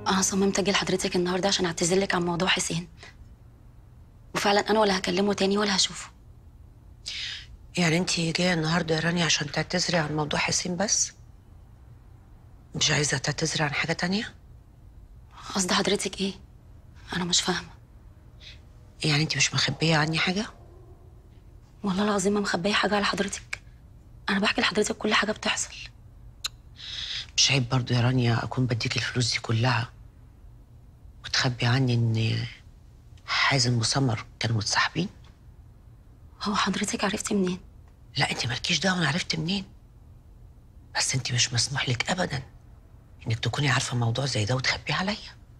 انا صممت اجي لحضرتك النهارده عشان اعتذر لك عن موضوع حسين وفعلا انا ولا هكلمه تاني ولا هشوفه يعني انت جايه النهارده يا رانيا عشان تعتذري عن موضوع حسين بس مش عايزه تعتذري عن حاجه تانية قصد حضرتك ايه انا مش فاهمه يعني انت مش مخبيه عني حاجه والله العظيم ما مخبيه حاجه على حضرتك انا بحكي لحضرتك كل حاجه بتحصل مش عيب برضو يا رانيا اكون بديك الفلوس دي كلها وتخبي عني ان حازم وسمر كانوا متصاحبين هو حضرتك عرفتي منين لا انت مالكيش دعوه انا عرفت منين بس انت مش مسموح لك ابدا انك تكوني عارفه موضوع زي ده وتخبيه عليا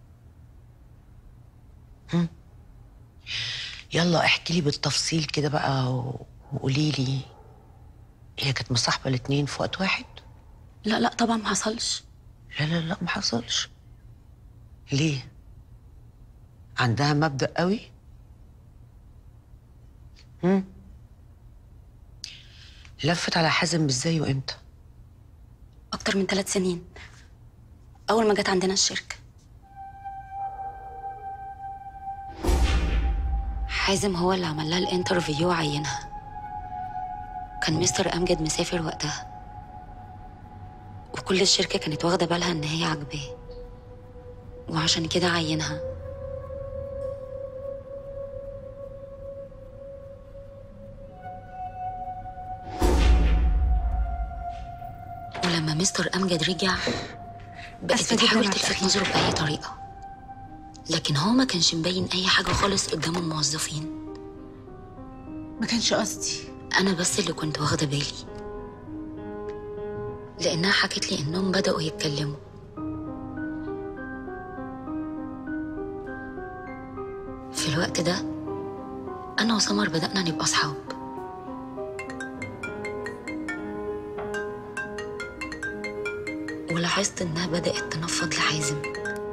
هم؟ يلا احكي لي بالتفصيل كده بقى و- وقولي لي هي كانت مصاحبه الاتنين في وقت واحد لا لا طبعا ما حصلش لا لا لا ما حصلش ليه عندها مبدأ قوي هم؟ لفت على حازم ازاي وامتى اكتر من ثلاث سنين اول ما جت عندنا الشركه حازم هو اللي عمل لها الانترفيو وعينها كان مستر امجد مسافر وقتها وكل الشركه كانت واخده بالها ان هي عاجباه وعشان كده عينها ولما مستر امجد رجع بقت أسفة جداً بتحاول على تلفت التأخير. نظره باي طريقه لكن هو ما كانش مبين اي حاجه خالص قدام الموظفين ما كانش قصدي انا بس اللي كنت واخده بالي لانها حكت لي انهم بداوا يتكلموا في الوقت ده انا وسمر بدانا نبقى اصحاب ولاحظت انها بدات تنفض لحازم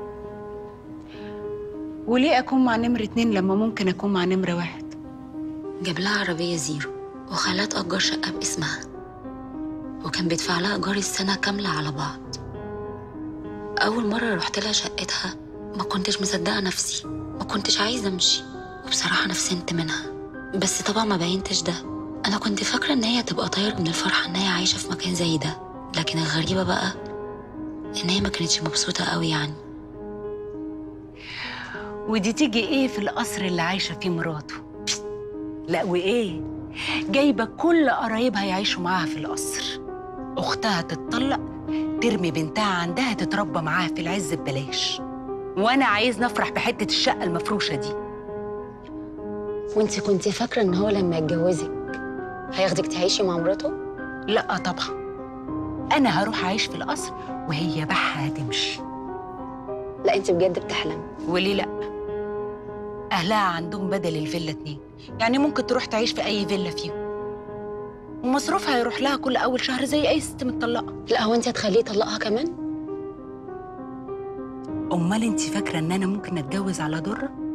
وليه اكون مع نمرة اتنين لما ممكن اكون مع نمرة واحد جاب لها عربية زيرو وخلاها تأجر شقة باسمها وكان بيدفع لها إيجار السنة كاملة على بعض أول مرة رحت لها شقتها ما كنتش مصدقة نفسي ما كنتش عايزة أمشي وبصراحة أنا فسنت منها بس طبعا ما بينتش ده أنا كنت فاكرة إن هي تبقى طايرة من الفرحة إن هي عايشة في مكان زي ده لكن الغريبة بقى إن هي ما كانتش مبسوطة قوي يعني ودي تيجي ايه في القصر اللي عايشة فيه مراته لا وايه جايبة كل قرايبها يعيشوا معاها في القصر اختها تتطلق ترمي بنتها عندها تتربى معاها في العز ببلاش وانا عايز نفرح بحتة الشقة المفروشة دي وانت كنت فاكرة إن هو لما يتجوزك هياخدك تعيشي مع مراته؟ لا طبعا انا هروح اعيش في القصر وهي بحها هتمشي لا انت بجد بتحلمي وليه لا اهلها عندهم بدل الفيلا اتنين يعني ممكن تروح تعيش في اي فيلا فيهم ومصروفها هيروح لها كل اول شهر زي اي ست متطلقه لا هو انت هتخليه يطلقها كمان؟ امال انت فاكره ان انا ممكن اتجوز على ضره